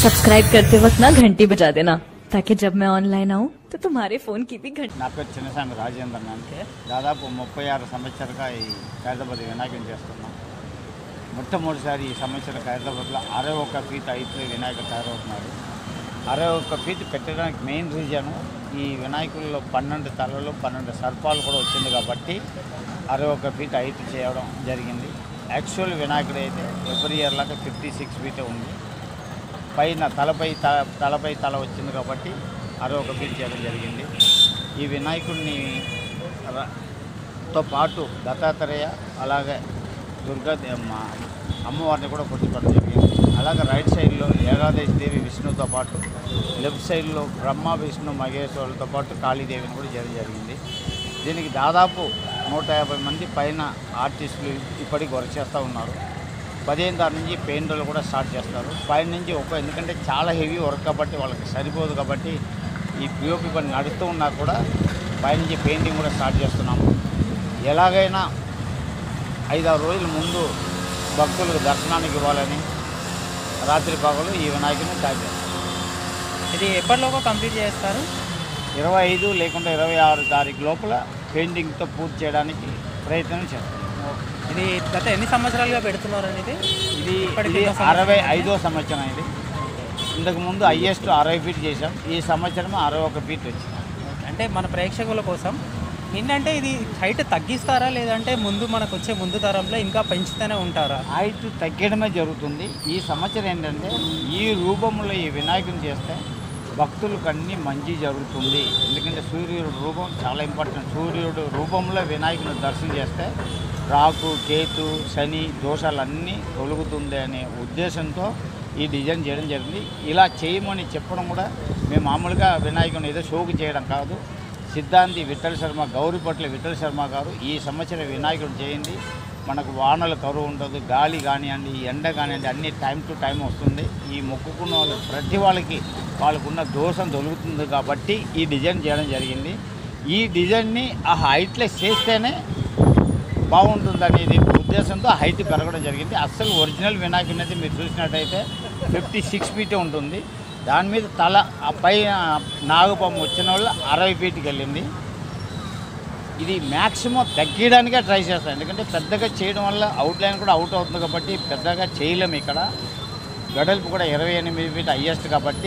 Subscribe करते वक्त ना घंटी बजा देना ताकि जब मैं ऑनलाइन आऊँ तो तुम्हारे फोन की भी घंटी నా పేరు చిన్నస్వామి రాజేంద్రన్ అంటే దాదాపు ముప్పై ఆరు సంవత్సరాలుగా ఈ ఖైరదాబాద్ వినాయకుని చేస్తున్నాం మొట్టమొదటిసారి ఈ సంవత్సరం ఖైరదాబాద్లో అరవై ఒక్క ఫీట్ అయితే వినాయకుడు తయారవుతున్నారు అరవై ఒక్క ఫీట్ పెట్టడానికి మెయిన్ రీజను ఈ వినాయకుల్లో పన్నెండు తలలు పన్నెండు సర్పాలు కూడా వచ్చింది కాబట్టి అరవై ఒక్క ఫీట్ హైట్ చేయడం జరిగింది యాక్చువల్ వినాయకుడు అయితే ఎవ్రీ ఇయర్ లాగా ఫిఫ్టీ సిక్స్ ఫీటే ఉంది పైన తలపై తల తలపై తల వచ్చింది కాబట్టి అరవై ఒక ఫీట్ చేయడం జరిగింది ఈ వినాయకుడిని ర- తో పాటు దత్తాత్రేయ అలాగే దుర్గా మా అమ్మవారిని కూడా కొట్టుకోవడం జరిగింది అలాగే రైట్ సైడ్లో ఏకాదశి దేవి విష్ణుతో పాటు లెఫ్ట్ సైడ్లో బ్రహ్మ విష్ణు మహేశ్వరులతో పాటు కాళీదేవిని కూడా చేయడం జరిగింది దీనికి దాదాపు నూట యాభై మంది పైన ఆర్టిస్టులు ఇప్పటికి వర్క్ చేస్తూ ఉన్నారు పదిహేను తారీఖు నుంచి పెయింటర్లు కూడా స్టార్ట్ చేస్తారు పైన నుంచి ఒక ఎందుకంటే చాలా హెవీ వర్క్ కాబట్టి వాళ్ళకి సరిపోదు కాబట్టి ఈ పిఓపి పని నడుస్తూ ఉన్నా కూడా పైనుంచి పెయింటింగ్ కూడా స్టార్ట్ చేస్తున్నాము ఎలాగైనా ఐదారు రోజుల ముందు భక్తులకు దర్శనానికి ఇవ్వాలని రాత్రి పగలు ఈ వినాయకుని తయారు చేస్తాం ఇది ఎప్పటిలోగా కంప్లీట్ చేస్తారు ఇరవై ఐదు లేకుండా ఇరవై ఆరు తారీఖు లోపల పెయింటింగ్తో పూర్తి చేయడానికి ప్రయత్నం చేస్తాం ఇది గత ఎన్ని సంవత్సరాలుగా పెడుతున్నారు ఇది ఇది ఇప్పటికి ఇది ఎన్నో సంవత్సరాలు? అరవై ఐదో సంవత్సరం ఇది ఇంతకు ముందు హయ్యెస్ట్ అరవై ఫీట్ చేసాం ఈ సంవత్సరం అరవై ఒక ఫీట్ వచ్చింది అంటే మన ప్రేక్షకుల కోసం ఏంటంటే ఇది హైట్ తగ్గిస్తారా లేదంటే ముందు మనకు వచ్చే ముందు తరంలో ఇంకా పెంచుతూనే ఉంటారా హైట్ తగ్గడమే జరుగుతుంది ఈ సంవత్సరం ఏంటంటే ఈ రూపంలో ఈ వినాయకుని చేస్తే భక్తులకు అన్నీ మంచి జరుగుతుంది ఎందుకంటే సూర్యుడు రూపం చాలా ఇంపార్టెంట్ సూర్యుడు రూపంలో వినాయకుని దర్శనం చేస్తే రాకు కేతు శని దోషాలన్నీ తొలుగుతుంది అనే ఉద్దేశంతో ఈ డిజైన్ చేయడం జరిగింది ఇలా చేయమని చెప్పడం కూడా మేము మామూలుగా వినాయకుని ఏదో షోకు చేయడం కాదు సిద్ధాంతి విఠల్ శర్మ గౌరీపట్ల విఠల్ శర్మ గారు ఈ సంవత్సరం వినాయకుడు చేయండి మనకు వానలు కరువు ఉంటుంది గాలి కానివ్వండి ఎండ కానివ్వండి అన్ని టైం టు టైం వస్తుంది ఈ మొక్కుకున్న వాళ్ళు ప్రతి వాళ్ళకి వాళ్ళకున్న దోషం తొలుగుతుంది కాబట్టి ఈ డిజైన్ చేయడం జరిగింది ఈ డిజైన్ని ఆ హైట్లెస్ చేస్తేనే బాగుంటుంది అనేది ఉద్దేశంతో హైట్ పెరగడం జరిగింది అస్సలు ఒరిజినల్ వినాయకుని అయితే మీరు చూసినట్టయితే ఫిఫ్టీ సిక్స్ ఫీటే ఉంటుంది దాని మీద తల ఆ పైన నాగపాము వచ్చిన వాళ్ళు అరవై ఫీట్కి వెళ్ళింది ఇది మ్యాక్సిమం తగ్గడానికే ట్రై చేస్తాం ఎందుకంటే పెద్దగా చేయడం వల్ల అవుట్లైన్ కూడా అవుట్ అవుతుంది కాబట్టి పెద్దగా చేయలేము ఇక్కడ వెడల్పు కూడా ఇరవై ఎనిమిది ఫీట్ హయ్యెస్ట్ కాబట్టి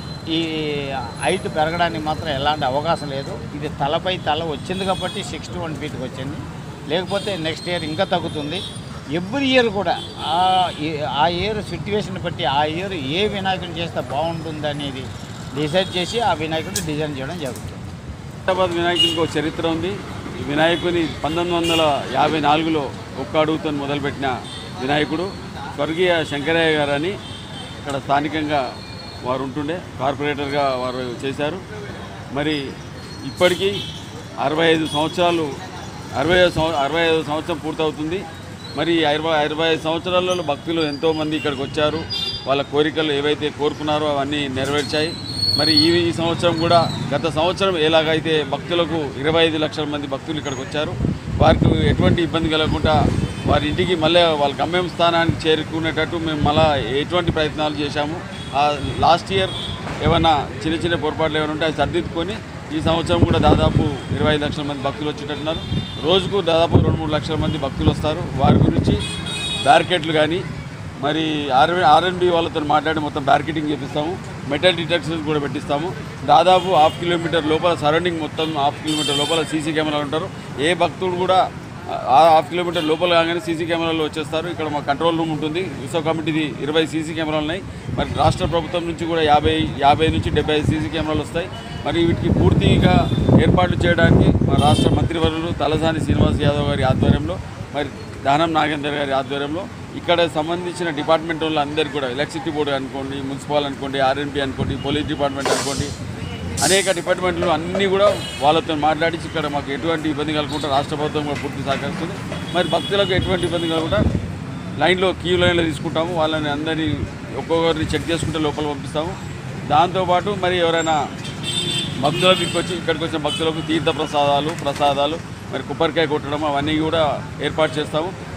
ఈ హైట్ పెరగడానికి మాత్రం ఎలాంటి అవకాశం లేదు ఇది తలపై తల వచ్చింది కాబట్టి సిక్స్టీ వన్ ఫీట్కి వచ్చింది లేకపోతే నెక్స్ట్ ఇయర్ ఇంకా తగ్గుతుంది ఎవ్రీ ఇయర్ కూడా ఆ ఈ- ఆ ఇయర్ సిట్యువేషన్ బట్టి ఆ ఇయర్ ఏ వినాయకుని చేస్తే బాగుంటుంది అనేది డిసైడ్ చేసి ఆ వినాయకుడిని డిజైన్ చేయడం జరుగుతుంది హైదరాబాద్ వినాయకునికి ఒక చరిత్ర ఉంది ఈ వినాయకుని పంతొమ్మిది వందల యాభై నాలుగులో ఒక్క అడుగుతో మొదలుపెట్టిన వినాయకుడు స్వర్గీయ శంకరయ్య గారు అని ఇక్కడ స్థానికంగా వారు ఉంటుండే కార్పొరేటర్గా వారు చేశారు మరి ఇప్పటికీ అరవై ఐదు సంవత్సరాలు అరవై ఐదు సంవ అరవై ఐదు సంవత్సరం పూర్తవుతుంది మరి ఈ అరవై అరవై ఐదు సంవత్సరాలలో భక్తులు ఎంతోమంది ఇక్కడికి వచ్చారు వాళ్ళ కోరికలు ఏవైతే కోరుకున్నారో అవన్నీ నెరవేర్చాయి మరి ఈ ఈ సంవత్సరం కూడా గత సంవత్సరం ఎలాగైతే భక్తులకు ఇరవై ఐదు లక్షల మంది భక్తులు ఇక్కడికి వచ్చారు వారికి ఎటువంటి ఇబ్బంది కలగకుండా వారి ఇంటికి మళ్ళీ వాళ్ళ గమ్యం స్థానానికి చేరుకునేటట్టు మేము మళ్ళీ ఎటువంటి ప్రయత్నాలు చేశాము ఆ లాస్ట్ ఇయర్ ఏమైనా చిన్న చిన్న పొరపాట్లు ఏమైనా ఉంటే అవి సర్దిద్దుకొని ఈ సంవత్సరం కూడా దాదాపు ఇరవై ఐదు లక్షల మంది భక్తులు వచ్చేటట్టున్నారు రోజుకు దాదాపు రెండు మూడు లక్షల మంది భక్తులు వస్తారు వారి గురించి బ్యారికేట్లు కానీ మరి ఆర్ ఆర్ఎన్బి వాళ్ళతో మాట్లాడి మొత్తం బ్యారికేటింగ్ చేపిస్తాము మెటల్ డిటెక్షన్స్ కూడా పెట్టిస్తాము దాదాపు హాఫ్ కిలోమీటర్ లోపల సరౌండింగ్ మొత్తం హాఫ్ కిలోమీటర్ లోపల సీసీ కెమెరాలు ఉంటారు ఏ భక్తుడు కూడా ఆ హాఫ్ కిలోమీటర్ లోపల కాగానే సీసీ కెమెరాలు వచ్చేస్తారు ఇక్కడ మా కంట్రోల్ రూమ్ ఉంటుంది ఉత్సవ కమిటీది ఇరవై సీసీ కెమెరాలు ఉన్నాయి మరి రాష్ట్ర ప్రభుత్వం నుంచి కూడా యాభై యాభై నుంచి డెబ్బై ఐదు సీసీ కెమెరాలు వస్తాయి మరి వీటికి పూర్తిగా ఏర్పాట్లు చేయడానికి మా రాష్ట్ర మంత్రివర్యులు తలసాని శ్రీనివాస్ యాదవ్ గారి ఆధ్వర్యంలో మరి దానం నాగేందర్ గారి ఆధ్వర్యంలో ఇక్కడ సంబంధించిన డిపార్ట్మెంట్ వాళ్ళు అందరికీ కూడా ఎలక్ట్రిసిటీ బోర్డు అనుకోండి మున్సిపల్ అనుకోండి ఆర్ఎన్బి అనుకోండి పోలీస్ డిపార్ట్మెంట్ అనుకోండి అనేక డిపార్ట్మెంట్లు అన్నీ కూడా వాళ్ళతో మాట్లాడించి ఇక్కడ మాకు ఎటువంటి ఇబ్బంది కలగకుండా రాష్ట్ర ప్రభుత్వం కూడా పూర్తి సహకరిస్తుంది మరి భక్తులకు ఎటువంటి ఇబ్బంది కలగకుండా లైన్లో క్యూ లైన్లో తీసుకుంటాము వాళ్ళని అందరినీ ఒక్కొక్కరిని చెక్ చేసుకుంటే లోపల పంపిస్తాము దాంతోపాటు మరి ఎవరైనా భక్తులకు ఇక్కడికి వచ్చి ఇక్కడికి వచ్చిన భక్తులకు తీర్థ ప్రసాదాలు ప్రసాదాలు మరి కొబ్బరికాయ కొట్టడం అవన్నీ కూడా ఏర్పాటు చేస్తాము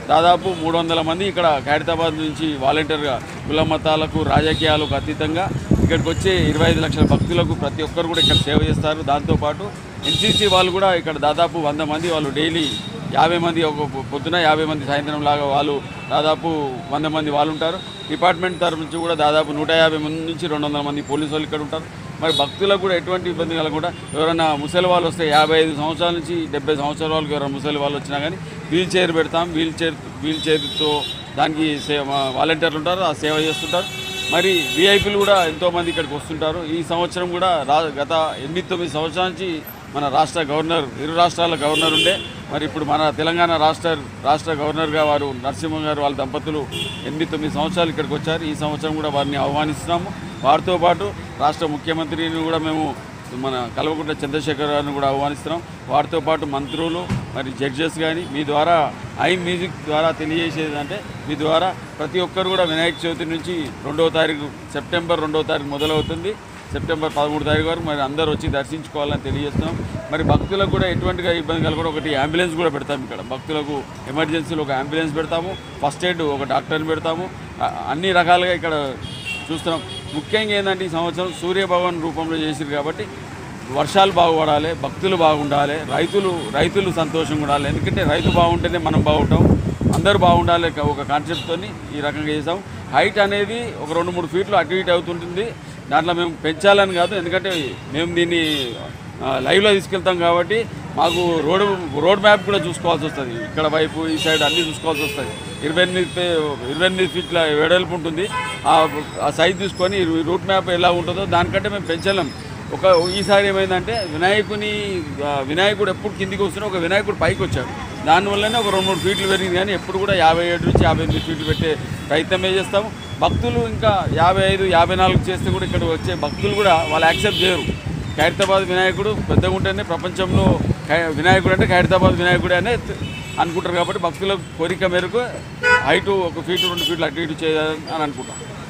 దాదాపు మూడు వందల మంది ఇక్కడ ఖైరతాబాద్ నుంచి వాలంటీర్గా కుల మతాలకు రాజకీయాలకు అతీతంగా ఇక్కడికి వచ్చే ఇరవై ఐదు లక్షల భక్తులకు ప్రతి ఒక్కరు కూడా ఇక్కడ సేవ చేస్తారు దాంతోపాటు ఎన్సీసీ వాళ్ళు కూడా ఇక్కడ దాదాపు వంద మంది వాళ్ళు డైలీ యాభై మంది ఒక పొ- పొద్దున యాభై మంది సాయంత్రం లాగా వాళ్ళు దాదాపు వంద మంది వాళ్ళు ఉంటారు డిపార్ట్మెంట్ తరఫు నుంచి కూడా దాదాపు నూట యాభై మంది నుంచి రెండు వందల మంది పోలీసు వాళ్ళు ఇక్కడ ఉంటారు మరి భక్తులకు కూడా ఎటువంటి ఇబ్బంది కలగకుండా ఎవరైనా ముసలి వాళ్ళు వస్తే యాభై ఐదు సంవత్సరాల నుంచి డెబ్బై సంవత్సరాల వాళ్ళకి ఎవరైనా ముసలి వాళ్ళు వచ్చినా కానీ వీల్ చైర్ పెడతాం వీల్ చైర్ వీల్ చైర్తో దానికి సేవ వాలంటీర్లు ఉంటారు ఆ సేవ చేస్తుంటారు మరి విఐపీలు కూడా ఎంతోమంది ఇక్కడికి వస్తుంటారు ఈ సంవత్సరం కూడా రా గత ఎనిమిది తొమ్మిది సంవత్సరాల నుంచి మన రాష్ట్ర గవర్నర్ ఇరు రాష్ట్రాల గవర్నర్ ఉండే మరి ఇప్పుడు మన తెలంగాణ రాష్ట్ర రాష్ట్ర గవర్నర్గా వారు నరసింహ గారు వాళ్ళ దంపతులు ఎనిమిది తొమ్మిది సంవత్సరాలు ఇక్కడికి వచ్చారు ఈ సంవత్సరం కూడా వారిని ఆహ్వానిస్తున్నాము వారితో పాటు రాష్ట్ర ముఖ్యమంత్రిని కూడా మేము మన కల్వకుంట్ల చంద్రశేఖర్ గారిని కూడా ఆహ్వానిస్తున్నాం వారితో పాటు మంత్రులు మరి జడ్జెస్ కానీ మీ ద్వారా ఐ మ్యూజిక్ ద్వారా తెలియజేసేది అంటే మీ ద్వారా ప్రతి ఒక్కరు కూడా వినాయక చవితి నుంచి రెండవ తారీఖు సెప్టెంబర్ రెండవ తారీఖు మొదలవుతుంది సెప్టెంబర్ పదమూడు తారీఖు వరకు మరి అందరూ వచ్చి దర్శించుకోవాలని తెలియజేస్తున్నాం మరి భక్తులకు కూడా ఎటువంటిగా ఇబ్బంది కలగకుండా ఒకటి అంబులెన్స్ కూడా పెడతాం ఇక్కడ భక్తులకు ఎమర్జెన్సీలో ఒక అంబులెన్స్ పెడతాము ఫస్ట్ ఎయిడ్ ఒక డాక్టర్ని పెడతాము అ- అన్ని రకాలుగా ఇక్కడ చూస్తున్నాం ముఖ్యంగా ఏంటంటే ఈ సంవత్సరం సూర్యభవన్ రూపంలో చేసిరు కాబట్టి వర్షాలు బాగుపడాలి భక్తులు బాగుండాలి రైతులు రైతులు సంతోషంగా ఉండాలి ఎందుకంటే రైతు బాగుంటేనే మనం బాగుంటాం అందరూ బాగుండాలి ఒక- ఒక కాన్సెప్ట్తో ఈ రకంగా చేసాం హైట్ అనేది ఒక రెండు మూడు ఫీట్లు అటు ఇటు అవుతుంటుంది దాంట్లో మేము పెంచాలని కాదు ఎందుకంటే మేము దీన్ని ఆ, లైవ్లో తీసుకెళ్తాం కాబట్టి మాకు రోడ్ రోడ్ మ్యాప్ కూడా చూసుకోవాల్సి వస్తుంది ఇక్కడ వైపు ఈ సైడ్ అన్నీ చూసుకోవాల్సి వస్తుంది ఇరవై ఎనిమిది పే- ఇరవై ఎనిమిది ఫీట్ల వెడల్పు ఉంటుంది ఆ ఆ సైజ్ చూసుకొని ఈ రూట్ మ్యాప్ ఎలా ఉంటుందో దానికంటే మేము పెంచలేం ఒక ఈసారి ఏమైందంటే వినాయకుని ఆ, వినాయకుడు ఎప్పుడు కిందికి వస్తున్నా ఒక వినాయకుడు పైకి వచ్చాడు దానివల్లనే ఒక రెండు మూడు ఫీట్లు పెరిగింది కానీ ఎప్పుడు కూడా యాభై ఏడు నుంచి యాభై ఎనిమిది ఫీట్లు పెట్టే ప్రయత్నమే చేస్తాము భక్తులు ఇంకా యాభై ఐదు యాభై నాలుగు చేస్తే కూడా ఇక్కడ వచ్చే భక్తులు కూడా వాళ్ళు యాక్సెప్ట్ చేయరు ఖైరతాబాద్ వినాయకుడు పెద్దగా ఉంటేనే ప్రపంచంలో ఖై- వినాయకుడు అంటే ఖైరతాబాద్ వినాయకుడే అనే త- అనుకుంటారు కాబట్టి భక్తుల కోరిక మేరకు హైటు ఒక ఫీటు రెండు ఫీట్లు అటు ఇటు చేయాలని అని అనుకుంటాం